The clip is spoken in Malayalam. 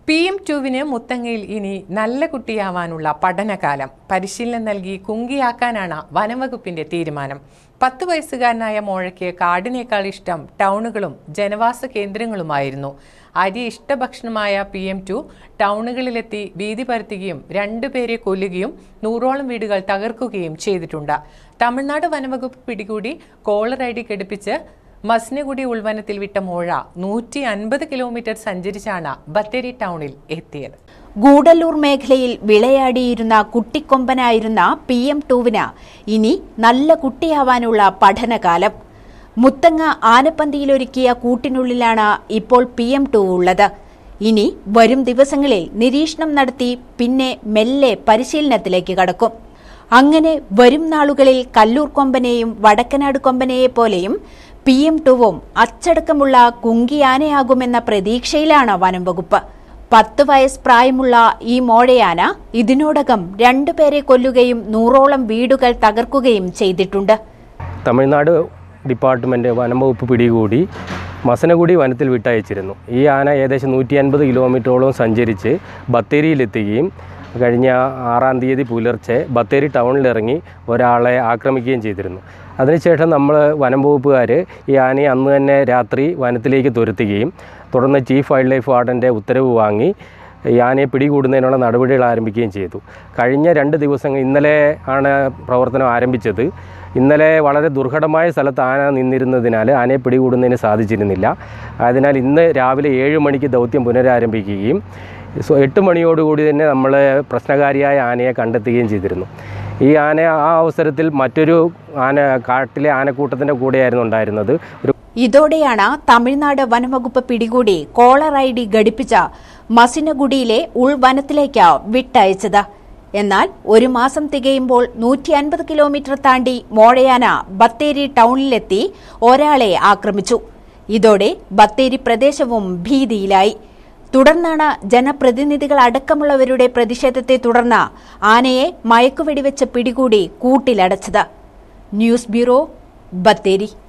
പി എം ടുവിന് മുത്തങ്ങയിൽ ഇനി നല്ല കുട്ടിയാവാനുള്ള പഠനകാലം പരിശീലനം നൽകി കുങ്കിയാക്കാനാണ് വനംവകുപ്പിന്റെ തീരുമാനം പത്ത് വയസ്സുകാരനായ മോഴയ്ക്ക് കാടിനേക്കാൾ ഇഷ്ടം ടൗണുകളും ജനവാസ കേന്ദ്രങ്ങളുമായിരുന്നു അരി ഇഷ്ടഭക്ഷണമായ പി എം ടു ടൗണുകളിലെത്തി ഭീതി പരത്തുകയും രണ്ടുപേരെ കൊല്ലുകയും നൂറോളം വീടുകൾ തകർക്കുകയും ചെയ്തിട്ടുണ്ട് തമിഴ്നാട് വനംവകുപ്പ് പിടികൂടി കോളർ ഐ ഡി ഘടിപ്പിച്ച് മസ്നഗുഡി ഉൾവനത്തിൽ വിട്ട മോഴ നൂറ്റി അൻപത് കിലോമീറ്റർ സഞ്ചരിച്ചാണ് ബത്തേരി ടൗണിൽ എത്തിയത് ഗൂഡല്ലൂർ മേഖലയിൽ വിളയാടിയിരുന്ന കുട്ടിക്കൊമ്പനായിരുന്ന പി എം ടൂവിന് ഇനി നല്ല കുട്ടിയാവാനുള്ള പഠനകാലം മുത്തങ്ങ ആനപ്പന്തിയിലൊരുക്കിയ കൂട്ടിനുള്ളിലാണ് ഇപ്പോൾ പി എം ടു ഉള്ളത് ഇനി വരും ദിവസങ്ങളിൽ നിരീക്ഷണം നടത്തി പിന്നെ മെല്ലെ പരിശീലനത്തിലേക്ക് കടക്കും അങ്ങനെ വരും നാളുകളിൽ കല്ലൂർ കൊമ്പനെയും വടക്കനാട് കൊമ്പനെയെ പോലെയും പി എം ടുവും അച്ചടക്കമുള്ള കുങ്കിയാനയാകുമെന്ന പ്രതീക്ഷയിലാണ് വനം വകുപ്പ് പത്ത് വയസ്സ് പ്രായമുള്ള ഈ മോഴയാന ഇതിനോടകം രണ്ടുപേരെ കൊല്ലുകയും നൂറോളം വീടുകൾ തകർക്കുകയും ചെയ്തിട്ടുണ്ട് തമിഴ്നാട് ഡിപ്പാർട്ട്മെൻറ്റ് വനം വകുപ്പ് പിടികൂടി മസനഗുഡി വനത്തിൽ വിട്ടയച്ചിരുന്നു ഈ ആന ഏകദേശം നൂറ്റി അൻപത് കിലോമീറ്ററോളം സഞ്ചരിച്ച് ബത്തേരിയിലെത്തുകയും കഴിഞ്ഞ ആറാം തീയതി പുലർച്ചെ ബത്തേരി ടൗണിലിറങ്ങി ഒരാളെ ആക്രമിക്കുകയും ചെയ്തിരുന്നു അതിനുശേഷം നമ്മൾ വനം വകുപ്പുകാർ ഈ ആനയെ അന്ന് തന്നെ രാത്രി വനത്തിലേക്ക് തുരത്തുകയും തുടർന്ന് ചീഫ് വൈൽഡ് ലൈഫ് വാർഡൻ്റെ ഉത്തരവ് വാങ്ങി ഈ ആനയെ പിടികൂടുന്നതിനുള്ള നടപടികൾ ആരംഭിക്കുകയും ചെയ്തു കഴിഞ്ഞ രണ്ട് ദിവസങ്ങൾ ഇന്നലെ ആണ് പ്രവർത്തനം ആരംഭിച്ചത് ഇന്നലെ വളരെ ദുർഘടമായ സ്ഥലത്ത് ആന നിന്നിരുന്നതിനാൽ ആനയെ പിടികൂടുന്നതിന് സാധിച്ചിരുന്നില്ല അതിനാൽ ഇന്ന് രാവിലെ ഏഴ് മണിക്ക് ദൗത്യം പുനരാരംഭിക്കുകയും സോ എട്ട് മണിയോടുകൂടി തന്നെ നമ്മൾ പ്രശ്നകാരിയായ ആനയെ കണ്ടെത്തുകയും ചെയ്തിരുന്നു ഈ ആന ആ അവസരത്തിൽ മറ്റൊരു ആന കാട്ടിലെ ആനക്കൂട്ടത്തിൻ്റെ കൂടെയായിരുന്നു ഉണ്ടായിരുന്നത് ഒരു ഇതോടെയാണ് തമിഴ്നാട് വനംവകുപ്പ് പിടികൂടി കോളർ ഐ ഡി ഘടിപ്പിച്ച മസിനഗുഡിയിലെ ഉൾവനത്തിലേക്ക് വിട്ടയച്ചത് എന്നാൽ ഒരു മാസം തികയുമ്പോൾ നൂറ്റി അൻപത് കിലോമീറ്റർ താണ്ടി മോഴയാന ബത്തേരി ടൗണിലെത്തി ഒരാളെ ആക്രമിച്ചു ഇതോടെ ബത്തേരി പ്രദേശവും ഭീതിയിലായി തുടർന്നാണ് ജനപ്രതിനിധികൾ അടക്കമുള്ളവരുടെ പ്രതിഷേധത്തെ തുടർന്ന് ആനയെ മയക്കുവെടിവെച്ച് പിടികൂടി കൂട്ടിലടച്ചത് ന്യൂസ് ബ്യൂറോ ബത്തേരി